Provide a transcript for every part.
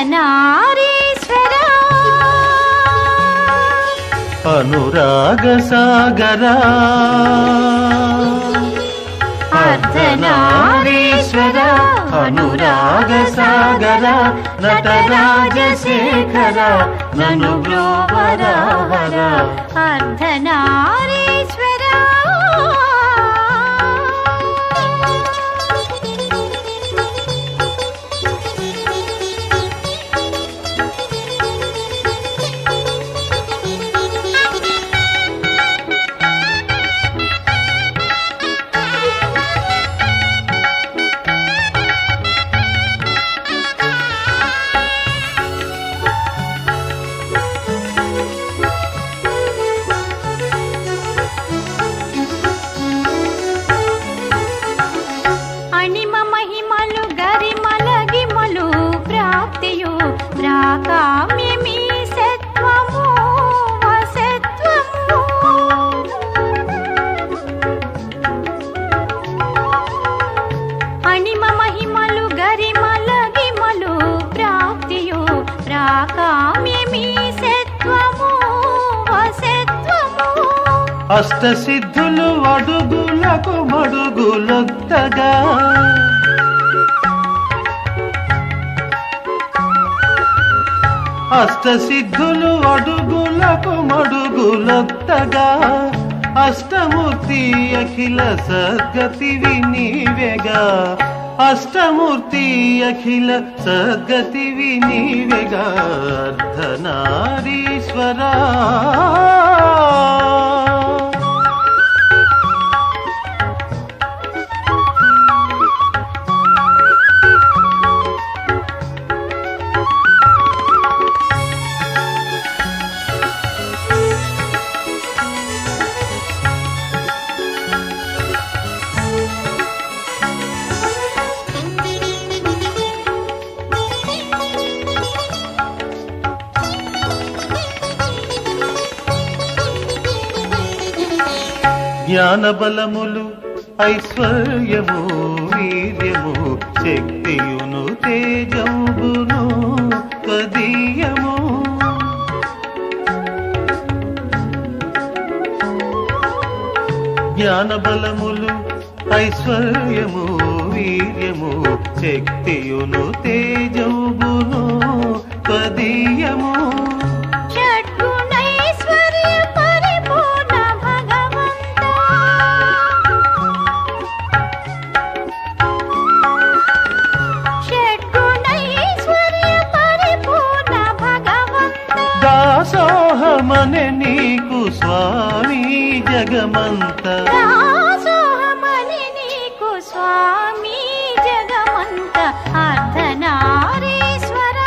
అర్ధనారీశ్వర అనురాగ సాగరా అర్ధనారీశ్వర అనురాగ సాగర నటరాజశేఖర నను బ్రోవరాహర అర్ధనారీశ్వర అణిమ మహిమలు గరిమల గిమలు ప్రాప్తియు ప్రాకామ్యమీ సత్వము వసత్వము అణిమ మహిమలు గరిమల గిమలు ప్రాప్తియు ప్రాకామ్యమీ సత్వము వసత్వము అష్ట సిద్ధులు అడుగులకు మడుగులొత్తగా అష్ట సిద్ధులు అడుగులకు మడుగులొత్తగా అష్టమూర్తి అఖిల సద్గతివి నీవేగా అష్టమూర్తి అఖిల సద్గతివి నీవేగా అర్ధనారీశ్వరా జ్ఞాన బలములు ఐశ్వర్యము వీర్యము శక్తియును తేజంబును కదీయము జ్ఞాన బలములు ఐశ్వర్యము వీర్యము శక్తియును తేజంబును కదీయము షడ్గుణైశ్వర్య పరిపూర్ణ భగవంత షడ్గుణైశ్వర్య పరిపూర్ణ భగవంత దాసోహమని నీకు స్వామి జగమంత దాసోహమని నీకు స్వామి జగమంత అర్ధనారీశ్వర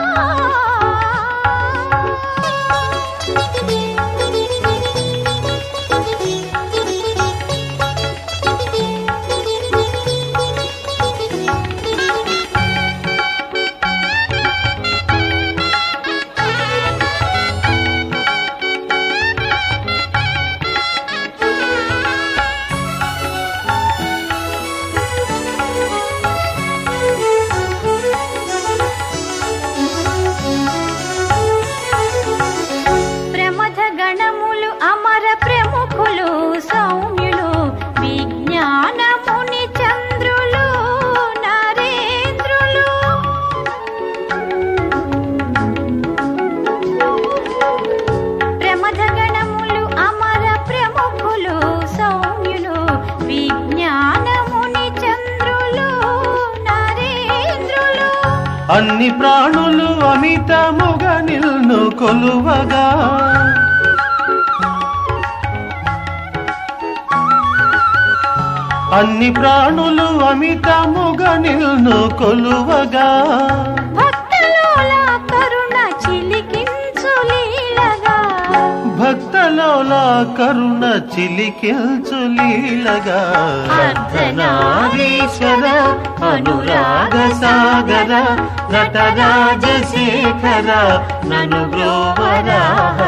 ప్రమథ గణములు అమర ప్రముఖులు సౌమ్యులు విజ్ఞానముని చంద్రులు నరేంద్రులు ప్రమథ గణములు అమర ప్రముఖులు సౌమ్యులు విజ్ఞానముని చంద్రులు నరేంద్రులు అన్ని ప్రాణులు అమితముగా నిల్ను కొలువగా అన్ని ప్రాణులు అమితముగా నిల్ను కొలువగా భక్తలోల కరుణ చిలికించు లీలగా భక్తలోలా కరుణ చిలికిల్చు లీలగా అర్ధనారీశ్వర అనురాగ సాగర నటరాజశేఖర నను బ్రోవరాహర